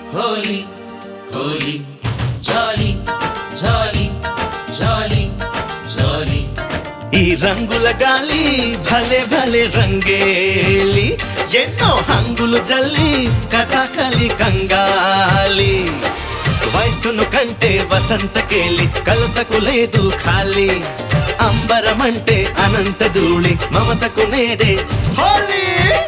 హోలీ హోలీ జాలీ జాలీ జాలీ జాలీ ఈ రంగుల గాలి భలే భలే రంగేలి ఎన్నో హంగులు జల్లి కథకలి కంగాలి వయసును కంటే వసంతకేలి కలతకు లేదు ఖాళీ అంబరమంటే అనంత ధూళి మమతకు నేడే హోలీ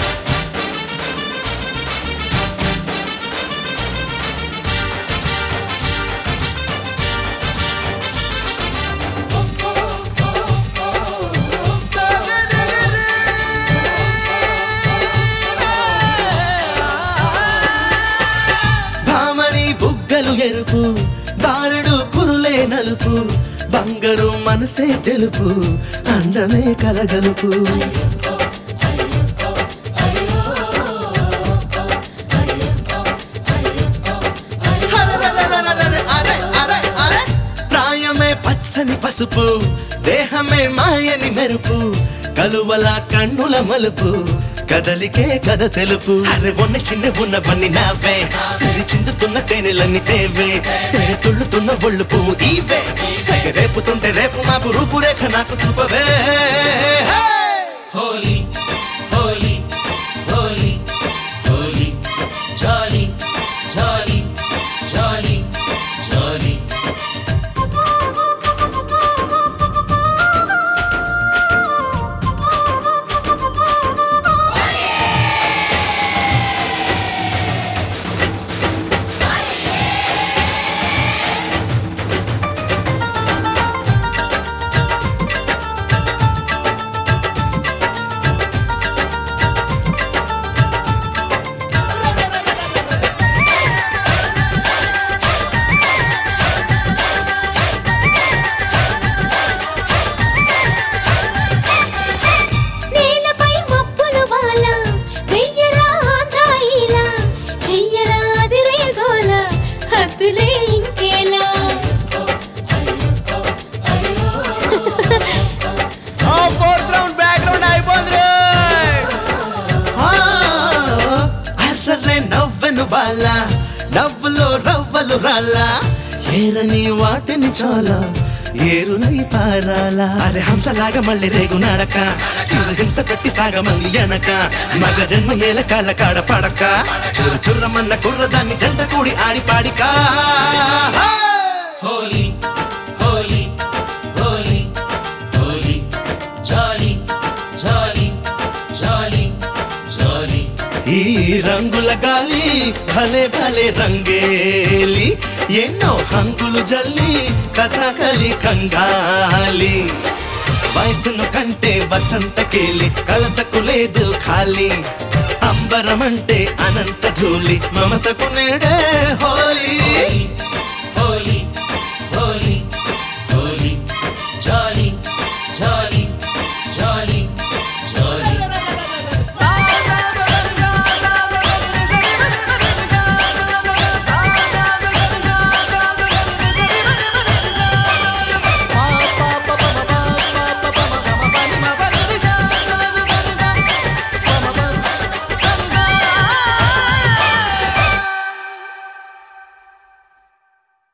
భామని బుగ్గలు ఎరుపు బారుడు కురులే నలుపు బంగారు మనసే తెలుపు అందమే కలగలుపు హరరరరరరర, అరె, అరె, అరె. ప్రాయమే పచ్చని పసుపు దేహమే మాయని మెరుపు కలువల కన్నుల మలుపు కదలికే కథ తెలుపు అరే ఉన్న చిన్న ఉన్నవన్నీ నావే సిరి చిందుతున్న తేనెలన్నీ తేవే తెర తుళ్ళుతున్న ఒళ్ళు పువ్వు ఈవే సగ రేపుతుంటే రేపు మాపు రూపురేఖ నాకు చూపవే హే! హోలీ హోలీ హోలీ హోలీ జాలీ జాలీ జాలీ జాలీ నేలపై మబ్బులు వాల వెయ్యరా ఆంధ్రాయిలా చెయ్యరా అదిరే గోల హద్దులే ఇంకేలా ఫోర్త్ రౌండ్ బ్యాక్గ్రౌండ్ అయిపోతుంది ఆ, అర్రర్రే నవ్వెను బాల నవ్వులో రవ్వలు రాలా ఏరని వాటిని చాలా ఏరులై పారాలా అరే హంసలాగా మళ్ళీ రేగు నడక చిరు హింస పెట్టి సాగమంది ఎనక మగ జన్మ ఏల కాళ్ళ కాడ పడక చురు చుర్రమన్న కుర్రదాన్ని జంట కూడి ఆడి పాడికా హోలీ హోలీ హోలీ హోలీ జాలీ జాలీ జాలీ జాలీ ఈ రంగుల గాలి భలే భలే రంగేలి ఎన్నో హంగులు జల్లి కథకలి కంగాలి వయసును కంటే వసంతకేలి కలతకు లేదు ఖాళీ అంబరమంటే అనంత ధూళి మమతకు నేడే హో